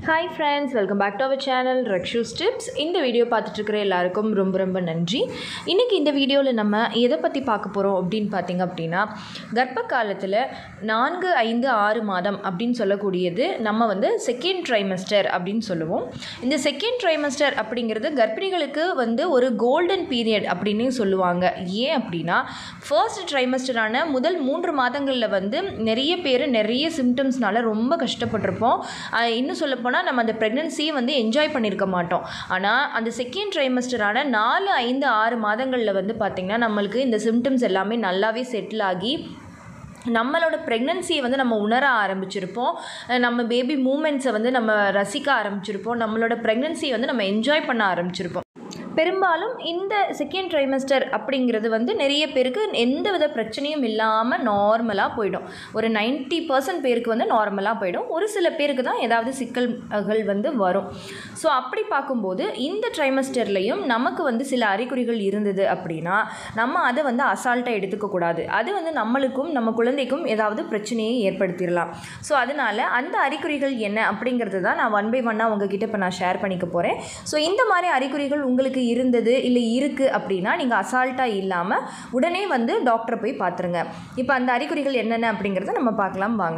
hi friends welcome back to our channel Rakshu's tips இந்த video பார்த்துட்ருக்கிற எல்லாருக்கும் ரொம்ப ரொம்ப நன்றி இன்றைக்கி இந்த வீடியோவில் நம்ம எதை பற்றி பார்க்க போகிறோம் அப்படின்னு பார்த்தீங்க அப்படின்னா கர்ப்ப காலத்தில் நான்கு ஐந்து ஆறு மாதம் அப்படின்னு சொல்லக்கூடியது நம்ம வந்து செகண்ட் ட்ரைமஸ்டர் அப்படின்னு சொல்லுவோம் இந்த செகண்ட் ட்ரைமஸ்டர் அப்படிங்கிறது கர்ப்பிணிகளுக்கு வந்து ஒரு கோல்டன் பீரியட் அப்படின்னு சொல்லுவாங்க ஏன் அப்படின்னா ஃபர்ஸ்ட் ட்ரைமஸ்டரான முதல் மூன்று மாதங்களில் வந்து நிறைய பேர் நிறைய சிம்டம்ஸ்னால ரொம்ப கஷ்டப்பட்டிருப்போம் அஹ் இன்னும் சொல்லப்போனால் நம்ம அந்த ப்ரெக்னென்சியை வந்து என்ஜாய் பண்ணியிருக்க மாட்டோம் ஆனால் அந்த செகண்ட் ட்ரைமஸ்டரான நாலு ஐந்து ஆறு மாதங்களில் வந்து பார்த்திங்கன்னா நம்மளுக்கு இந்த சிம்டம்ஸ் எல்லாமே நல்லாவே செட்டில் ஆகி நம்மளோட ப்ரெக்னென்சியை வந்து நம்ம உணர ஆரம்பிச்சிருப்போம் அஹ் நம்ம பேபி மூமெண்ட்ஸை வந்து நம்ம ரசிக்க ஆரம்பிச்சிருப்போம் நம்மளோட ப்ரெக்னென்சியை வந்து நம்ம என்ஜாய் பண்ண ஆரம்பிச்சிருப்போம் பெரும்பாலும் இந்த செகண்ட் ட்ரைமஸ்டர் அப்படிங்கிறது வந்து நிறைய பேருக்கு எந்த வித பிரச்சனையும் இல்லாமல் நார்மலாக போயிடும் ஒரு 90% பர்சன்ட் பேருக்கு வந்து நார்மலாக போயிடும் ஒரு சில பேருக்கு தான் ஏதாவது சிக்கல்கள் வந்து வரும் ஸோ அப்படி பார்க்கும்போது இந்த ட்ரைமஸ்டர்லேயும் நமக்கு வந்து சில அறிகுறிகள் இருந்தது அப்படின்னா நம்ம அதை வந்து அசால்ட்டாக எடுத்துக்கக்கூடாது அது வந்து நம்மளுக்கும் நம்ம குழந்தைக்கும் ஏதாவது பிரச்சனையை ஏற்படுத்திடலாம் ஸோ அதனால் அந்த அறிகுறிகள் என்ன அப்படிங்கிறது தான் நான் ஒன் பை ஒன்னாக உங்ககிட்ட இப்போ நான் ஷேர் பண்ணிக்க போகிறேன் ஸோ இந்த மாதிரி அறிகுறிகள் உங்களுக்கு இருந்தது இல்லை இருக்குது அப்படின்னா நீங்கள் அசால்ட்டாக இல்லாமல் உடனே வந்து டாக்டரை போய் பார்த்துருங்க இப்போ அந்த அறிகுறிகள் என்னென்ன அப்படிங்கிறத நம்ம பார்க்கலாம் வாங்க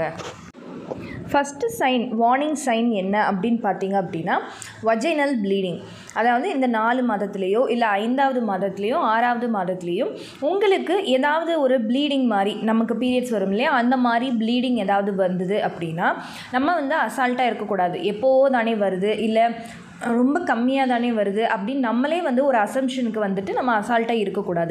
ஃபஸ்ட்டு சைன் வார்னிங் சைன் என்ன அப்படின்னு பார்த்தீங்க அப்படின்னா வஜைனல் ப்ளீடிங் அதாவது இந்த நாலு மாதத்துலேயோ இல்லை ஐந்தாவது மாதத்துலேயோ ஆறாவது மாதத்துலேயோ உங்களுக்கு ஏதாவது ஒரு ப்ளீடிங் மாதிரி நமக்கு பீரியட்ஸ் வரும் இல்லையா அந்த மாதிரி ப்ளீடிங் ஏதாவது வந்தது அப்படின்னா நம்ம வந்து அசால்ட்டாக இருக்கக்கூடாது எப்போ தானே வருது இல்லை ரொம்ப கம்மியாக தானே வருது அப்படின்னு நம்மளே வந்து ஒரு அசம்ஷனுக்கு வந்துட்டு நம்ம அசால்ட்டாக இருக்கக்கூடாது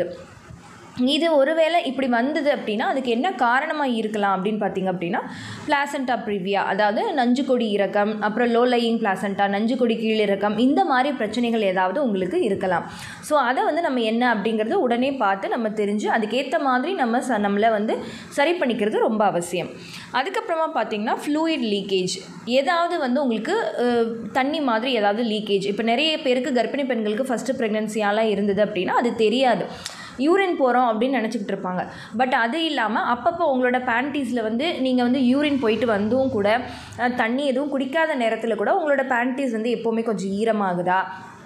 இது ஒருவேளை இப்படி வந்தது அப்படின்னா அதுக்கு என்ன காரணமாக இருக்கலாம் அப்படின்னு பார்த்தீங்க அப்படின்னா பிளாசண்டா ப்ரிவியா அதாவது நஞ்சுக்கொடி இறக்கம் அப்புறம் லோ லையிங் பிளாசண்டா நஞ்சுக்கொடி கீழிறக்கம் இந்த மாதிரி பிரச்சனைகள் ஏதாவது உங்களுக்கு இருக்கலாம் ஸோ அதை வந்து நம்ம என்ன அப்படிங்கிறத உடனே பார்த்து நம்ம தெரிஞ்சு அதுக்கேற்ற மாதிரி நம்ம ச நம்மளை வந்து சரி பண்ணிக்கிறது ரொம்ப அவசியம் அதுக்கப்புறமா பார்த்தீங்கன்னா ஃப்ளூயிட் லீக்கேஜ் ஏதாவது வந்து உங்களுக்கு அஹ், தண்ணி மாதிரி ஏதாவது லீக்கேஜ் இப்போ நிறைய பேருக்கு கர்ப்பிணி பெண்களுக்கு ஃபஸ்ட்டு ப்ரெக்னென்சியாலாம் இருந்தது அப்படின்னா அது தெரியாது யூரின் போகிறோம் அப்படின்னு நினச்சிக்கிட்டு இருப்பாங்க பட் அது இல்லாமல் அப்பப்போ உங்களோட பேண்டீஸில் வந்து நீங்கள் வந்து யூரின் போயிட்டு வந்தும் கூட அஹ், தண்ணி எதுவும் குடிக்காத நேரத்தில் கூட உங்களோட பேண்டீஸ் வந்து எப்போவுமே கொஞ்சம் ஈரமாகுதா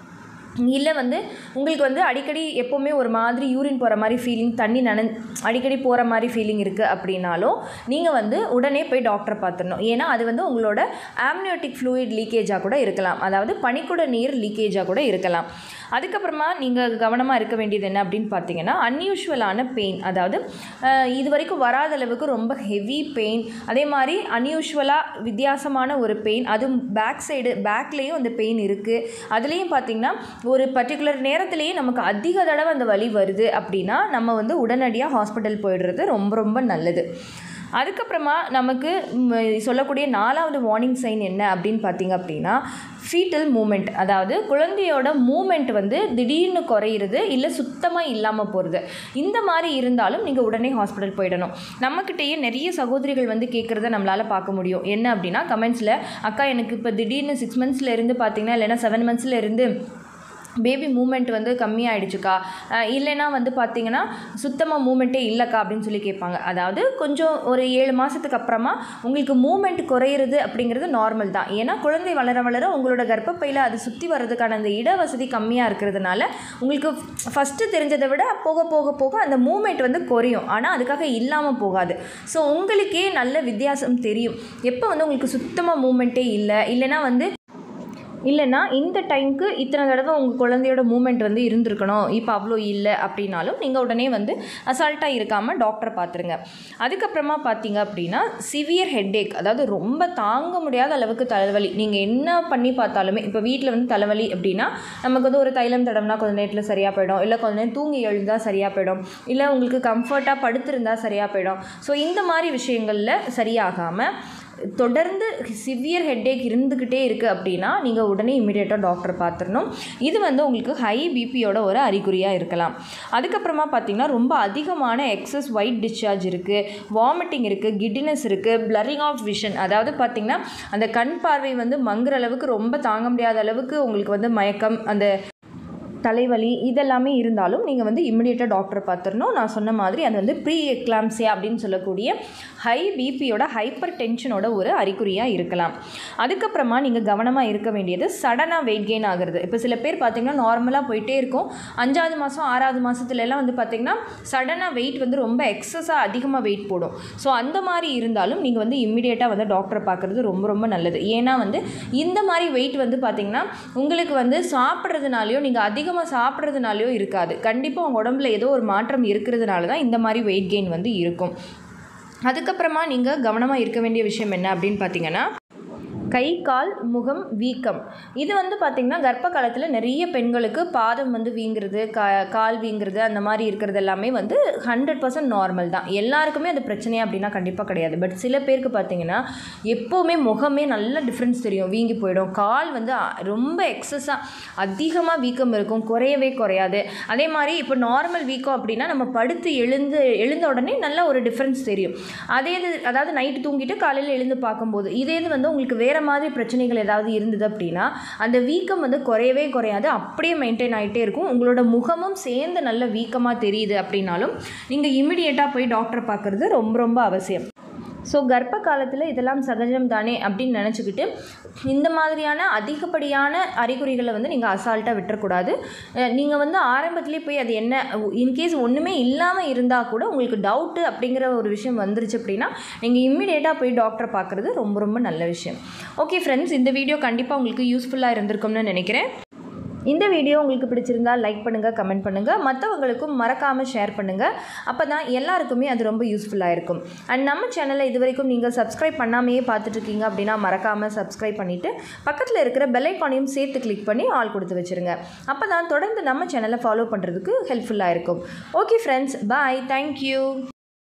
இல்லை வந்து உங்களுக்கு வந்து அடிக்கடி எப்போவுமே ஒரு மாதிரி யூரின் போகிற மாதிரி ஃபீலிங் தண்ணி நன அடிக்கடி போகிற மாதிரி ஃபீலிங் இருக்குது அப்படின்னாலும் நீங்கள் வந்து உடனே போய் டாக்டரை பார்த்துடணும் ஏன்னா அது வந்து உங்களோட ஆம்னியோட்டிக் ஃப்ளூயிட் லீக்கேஜாக கூட இருக்கலாம் அதாவது பனிக்குட நீர் லீக்கேஜாக கூட இருக்கலாம் அதுக்கப்புறமா நீங்கள் கவனமாக இருக்க வேண்டியது என்ன அப்படின்னு பார்த்தீங்கன்னா அன்யூஷுவலான பெயின் அதாவது அஹ், இது வரைக்கும் வராத அளவுக்கு ரொம்ப ஹெவி பெயின் அதே மாதிரி அன்யூஷுவலாக வித்தியாசமான ஒரு பெயின் அதுவும் பேக் சைடு பேக்லேயும் அந்த பெயின் இருக்குது அதுலேயும் பார்த்தீங்கன்னா ஒரு பர்டிகுலர் நேரத்திலேயே நமக்கு அதிக தடவை அந்த வலி வருது அப்படின்னா நம்ம வந்து உடனடியாக ஹாஸ்பிட்டல் போயிடுறது ரொம்ப ரொம்ப நல்லது அதுக்கப்புறமா நமக்கு ம், சொல்லக்கூடிய நாலாவது வார்னிங் சைன் என்ன அப்படின்னு பார்த்தீங்க அப்படின்னா ஃபீட்டல் மூமெண்ட் அதாவது குழந்தையோட மூமெண்ட் வந்து திடீர்னு குறையிறது இல்லை சுத்தமாக இல்லாமல் போகிறது இந்த மாதிரி இருந்தாலும் நீங்கள் உடனே ஹாஸ்பிட்டல் போயிடணும் நம்மக்கிட்டேயே நிறைய சகோதரிகள் வந்து கேட்குறத நம்மளால் பார்க்க முடியும் என்ன அப்படின்னா கமெண்ட்ஸில் அக்கா எனக்கு இப்போ திடீர்னு சிக்ஸ் மந்த்ஸில் இருந்து பார்த்தீங்கன்னா இல்லைன்னா செவன் மந்த்ஸில் இருந்து பேபி மூமெண்ட் வந்து கம்மியாயிடுச்சுக்கா அஹ் இல்லைன்னா வந்து பார்த்தீங்கன்னா சுத்தமாக மூமெண்ட்டே இல்லைக்கா அப்படின்னு சொல்லி கேட்பாங்க அதாவது கொஞ்சம் ஒரு ஏழு மாதத்துக்கு அப்புறமா உங்களுக்கு மூமெண்ட் குறையிறது அப்படிங்கிறது நார்மல் தான் ஏன்னா குழந்தை வளர வளர உங்களோட கர்ப்பப்பையில் அது சுற்றி வர்றதுக்கான அந்த இட வசதி கம்மியாக இருக்கிறதுனால உங்களுக்கு ஃபஸ்ட்டு தெரிஞ்சதை விட போக போக போக அந்த மூமெண்ட் வந்து குறையும் ஆனால் அதுக்காக இல்லாமல் போகாது ஸோ உங்களுக்கே நல்ல வித்தியாசம் தெரியும் எப்போ வந்து உங்களுக்கு சுத்தமாக மூமெண்ட்டே இல்லை இல்லைன்னா வந்து இல்லைன்னா இந்த டைம்க்கு இத்தனை தடவை உங்கள் குழந்தையோட மூமெண்ட் வந்து இருந்திருக்கணும் இப்போ அவ்வளோ இல்லை அப்படின்னாலும் நீங்கள் உடனே வந்து அசால்ட்டாக இருக்காமல் டாக்டரை பார்த்துருங்க அதுக்கப்புறமா பார்த்தீங்க அப்படின்னா சிவியர் ஹெட்டேக் அதாவது ரொம்ப தாங்க முடியாத அளவுக்கு தலைவலி நீங்கள் என்ன பண்ணி பார்த்தாலுமே இப்போ வீட்டில் வந்து தலைவலி அப்படின்னா நமக்கு வந்து ஒரு தைலம் தடம்னா கொஞ்ச நேரத்தில் சரியாக போயிடும் இல்லை கொஞ்ச நேரம் தூங்கி எழுந்தால் சரியாக போயிடும் இல்லை உங்களுக்கு கம்ஃபர்ட்டாக படுத்திருந்தா சரியாக போயிடும் ஸோ இந்த மாதிரி விஷயங்களில் சரியாகாமல் தொடர்ந்து சிவியர் ஹெட்டேக் இருந்துக்கிட்டே இருக்குது அப்படின்னா நீங்கள் உடனே இமீடியட்டாக டாக்டரை பார்த்துடணும் இது வந்து உங்களுக்கு ஹை பிபியோட ஒரு அறிகுறியாக இருக்கலாம் அதுக்கப்புறமா பார்த்தீங்கன்னா ரொம்ப அதிகமான எக்ஸஸ் ஒயிட் டிஸ்சார்ஜ் இருக்குது வாமிட்டிங் இருக்குது கிட்டினஸ் இருக்குது பிளரிங் ஆஃப் விஷன் அதாவது பார்த்திங்கன்னா அந்த கண் பார்வை வந்து மங்குற அளவுக்கு ரொம்ப தாங்க முடியாத அளவுக்கு உங்களுக்கு வந்து மயக்கம் அந்த தலைவலி இதெல்லாமே இருந்தாலும் நீங்கள் வந்து இம்மிடியேட்டாக டாக்டரை பார்த்துடணும் நான் சொன்ன மாதிரி அது வந்து ப்ரீ எக்லாம்சியா அப்படின்னு சொல்லக்கூடிய ஹை பிபியோட ஹைப்பர் டென்ஷனோட ஒரு அறிகுறியாக இருக்கலாம் அதுக்கப்புறமா நீங்கள் கவனமாக இருக்க வேண்டியது சடனாக வெயிட் கெயின் ஆகுறது இப்போ சில பேர் பார்த்தீங்கன்னா நார்மலாக போயிட்டே இருக்கும் அஞ்சாவது மாதம் ஆறாவது மாதத்துல எல்லாம் வந்து பார்த்திங்கன்னா சடனாக வெயிட் வந்து ரொம்ப எக்ஸஸாக அதிகமாக வெயிட் போடும் ஸோ அந்த மாதிரி இருந்தாலும் நீங்கள் வந்து இம்மிடியேட்டாக வந்து டாக்டரை பார்க்குறது ரொம்ப ரொம்ப நல்லது ஏன்னா வந்து இந்த மாதிரி வெயிட் வந்து பார்த்திங்கன்னா உங்களுக்கு வந்து சாப்பிட்றதுனாலையோ நீங்கள் அதிகமாக சாப்பிட்றதுனாலையோ இருக்காது கண்டிப்பாக உங்கள் உடம்புல ஏதோ ஒரு மாற்றம் இருக்கிறதுனால தான் இந்த மாதிரி வெயிட் கெயின் வந்து இருக்கும் அதுக்கப்புறமா நீங்கள் கவனமாக இருக்க வேண்டிய விஷயம் என்ன அப்படின்னு பார்த்தீங்கன்னா கை கால் முகம் வீக்கம் இது வந்து பார்த்திங்கன்னா கர்ப்ப காலத்தில் நிறைய பெண்களுக்கு பாதம் வந்து வீங்குறது கா கால் வீங்குறது அந்த மாதிரி இருக்கிறது எல்லாமே வந்து ஹண்ட்ரட் பர்சன்ட் நார்மல் தான் எல்லாருக்குமே அது பிரச்சனையா அப்படின்னா கண்டிப்பாக கிடையாது பட் சில பேருக்கு பார்த்திங்கன்னா எப்போவுமே முகமே நல்ல டிஃப்ரென்ஸ் தெரியும் வீங்கி போயிடும் கால் வந்து அ- ரொம்ப எக்ஸஸாக அதிகமாக வீக்கம் இருக்கும் குறையவே குறையாது அதே மாதிரி இப்போ நார்மல் வீக்கம் அப்படின்னா நம்ம படுத்து எழுந்து எழுந்த உடனே நல்ல ஒரு டிஃப்ரென்ஸ் தெரியும் அதே இது அதாவது நைட்டு தூங்கிட்டு காலையில் எழுந்து பார்க்கும்போது இதே இது வந்து உங்களுக்கு வேறு மாதிரி பிரச்சனைகள் ஏதாவது இருந்தது அப்படின்னா அந்த வீக்கம் வந்து குறையவே குறையாது அப்படியே மெயின்டைன் ஆகிட்டே இருக்கும் உங்களோட முகமும் சேர்ந்து நல்ல வீக்கமாக தெரியுது அப்படின்னாலும் நீங்கள் இமிடியேட்டாக போய் டாக்டரை பார்க்குறது ரொம்ப ரொம்ப அவசியம் ஸோ கர்ப்ப காலத்தில் இதெல்லாம் சகஜம் தானே அப்படின்னு நினச்சிக்கிட்டு இந்த மாதிரியான அதிகப்படியான அறிகுறிகளை வந்து நீங்கள் அசால்ட்டாக விட்டுறக்கூடாது நீங்கள் வந்து ஆரம்பத்திலே போய் அது என்ன இன்கேஸ் ஒன்றுமே இல்லாமல் இருந்தால் கூட உங்களுக்கு டவுட்டு அப்படிங்கிற ஒரு விஷயம் வந்துருச்சு அப்படின்னா நீங்கள் இம்மிடியேட்டாக போய் டாக்டரை பார்க்குறது ரொம்ப ரொம்ப நல்ல விஷயம் ஓகே ஃப்ரெண்ட்ஸ் இந்த வீடியோ கண்டிப்பாக உங்களுக்கு யூஸ்ஃபுல்லாக இருந்திருக்கும்னு நினைக்கிறேன் இந்த வீடியோ உங்களுக்கு பிடிச்சிருந்தா லைக் பண்ணுங்கள் கமெண்ட் பண்ணுங்கள் மற்றவங்களுக்கும் மறக்காமல் ஷேர் பண்ணுங்கள் அப்போ தான் எல்லாருக்குமே அது ரொம்ப யூஸ்ஃபுல்லாக இருக்கும் அண்ட் நம்ம சேனலை இது வரைக்கும் நீங்கள் சப்ஸ்கிரைப் பண்ணாமையே பார்த்துட்ருக்கீங்க அப்படின்னா மறக்காமல் சப்ஸ்கிரைப் பண்ணிவிட்டு பக்கத்தில் இருக்கிற பெல் ஐக்கானையும் சேர்த்து கிளிக் பண்ணி ஆல் கொடுத்து வச்சுருங்க அப்போ தான் தொடர்ந்து நம்ம சேனலை ஃபாலோ பண்ணுறதுக்கு ஹெல்ப்ஃபுல்லாக இருக்கும் ஓகே ஃப்ரெண்ட்ஸ் பாய் தேங்க்யூ